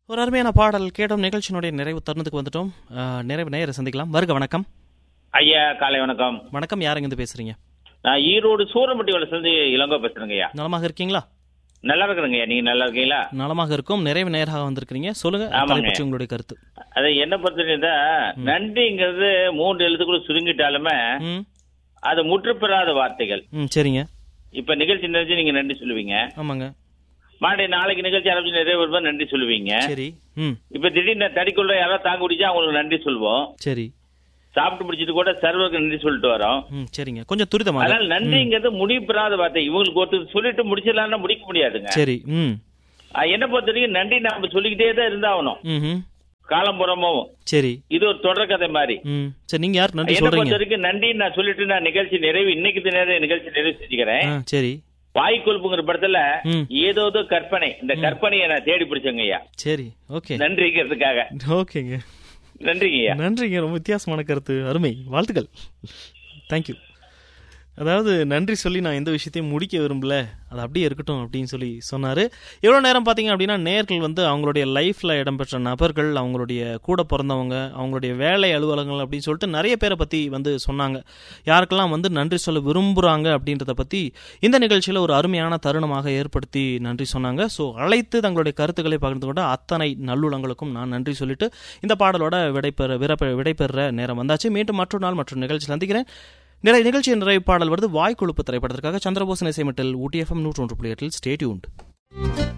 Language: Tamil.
ஒரு அருமையான பாடல் கேட்டோம் நிகழ்ச்சியினுடைய நிறைவு தருணத்துக்கு வந்துட்டோம் அஹ், நிறைவு நேர சந்திக்கலாம் வருக வணக்கம் ஐயா காலை வணக்கம் வணக்கம் யாருங்க பேசுறீங்க நான் ஈரோடு சூரம்பட்டி சேர்ந்து இளங்கோ பேசுறேங்க ஐயா நலமாக இருக்கீங்களா நல்லா இருக்கிறேங்க ஐயா நீங்க நல்லா இருக்கீங்களா நலமாக இருக்கும் நிறைவு நேராக வந்திருக்கிறீங்க சொல்லுங்க ஆமாங்க. அதை பற்றி உங்களுடைய கருத்து அதை என்ன பொறுத்தவரைக்கும் நன்றிங்கிறது மூன்று எழுத்துக்குள்ள சுருங்கிட்டாலுமே ம் அது முற்றுப்பெறாத வார்த்தைகள் ம் சரிங்க இப்ப நிகழ்ச்சி நினைச்சு நீங்க நன்றி சொல்லுவீங்க ஆமாங்க மறுபடியும் நாளைக்கு நிகழ்ச்சி ஆரம்பிச்சு நிறைய வரும்போது நன்றி சொல்லுவீங்க சரி ம் இப்ப திடீர்னு தடிக்குள்ள யாராவது தாங்க பிடிச்சா அவங்களுக்கு நன்றி சொல்லுவோம் சரி சாப்பிட்டு பிடிச்சிட்டு கூட சர்வருக்கு நன்றி சொல்லிட்டு வரோம் ம் சரிங்க கொஞ்சம் துரிதமாக அதனால நன்றிங்கிறது முடிவு பெறாத வார்த்தை இவங்களுக்கு ஒருத்தர் சொல்லிட்டு முடிச்சிடலாம்னா முடிக்க முடியாதுங்க சரி ம் அஹ் என்ன பொறுத்த வரைக்கும் நன்றி நாம சொல்லிக்கிட்டே தான் இருந்தாகணும் ம் காலம்புறமும் சரி இது ஒரு தொடர் கதை மாதிரி ம் சரி நீங்க யார் நன்றி என்ன பொறுத்த சொல்றீங்க வரைக்கும் நன்றி நான் சொல்லிட்டு நான் நிகழ்ச்சி நிறைவு இன்னைக்கு நேரம் நிகழ்ச்சி நிறைவு செஞ்சுக்கிறேன் ஆ சரி வாய் கொழுப்புங்கிற படத்துல ம். ஏதோதோ கற்பனை இந்த கற்பனையை நான் தேடி பிடிச்சேங்க ஐயா சரி ஓகே நன்றிங்கிறதுக்காக ஓகேங்க நன்றிங்க ஐயா நன்றிங்க ரொம்ப வித்தியாசமான கருத்து அருமை வாழ்த்துக்கள் தேங்க்யூ அதாவது நன்றி சொல்லி நான் எந்த விஷயத்தையும் முடிக்க விரும்பல அது அப்படியே இருக்கட்டும் அப்படின்னு சொல்லி சொன்னார் எவ்வளோ நேரம் பார்த்தீங்க அப்படின்னா நேர்கள் வந்து அவங்களுடைய லைஃப்பில் இடம்பெற்ற நபர்கள் அவங்களுடைய கூட பிறந்தவங்க அவங்களுடைய வேலை அலுவலகங்கள் அப்படின்னு சொல்லிட்டு நிறைய பேரை பற்றி வந்து சொன்னாங்க யாருக்கெல்லாம் வந்து நன்றி சொல்ல விரும்புகிறாங்க அப்படின்றத பற்றி இந்த நிகழ்ச்சியில் ஒரு அருமையான தருணமாக ஏற்படுத்தி நன்றி சொன்னாங்க ஸோ அழைத்து தங்களுடைய கருத்துக்களை பகிர்ந்து கொண்ட அத்தனை நல்லுளங்களுக்கும் நான் நன்றி சொல்லிட்டு இந்த பாடலோட விடைபெற விரப்ப விடைபெற நேரம் வந்தாச்சு மீண்டும் மற்றொரு நாள் மற்றும் நிகழ்ச்சி சந்திக்கிறேன் நிறைய நிகழ்ச்சியின் நிறைவு பாடல் வருது வாய்க்குழுப்பு திரைப்படத்திற்காக சந்திரபோசன் இசைமட்டில் ஊட்டி எஃப்எம் நூற்று ஒன்று புள்ளி எட்டில் ஸ்டேட்யூண்ட்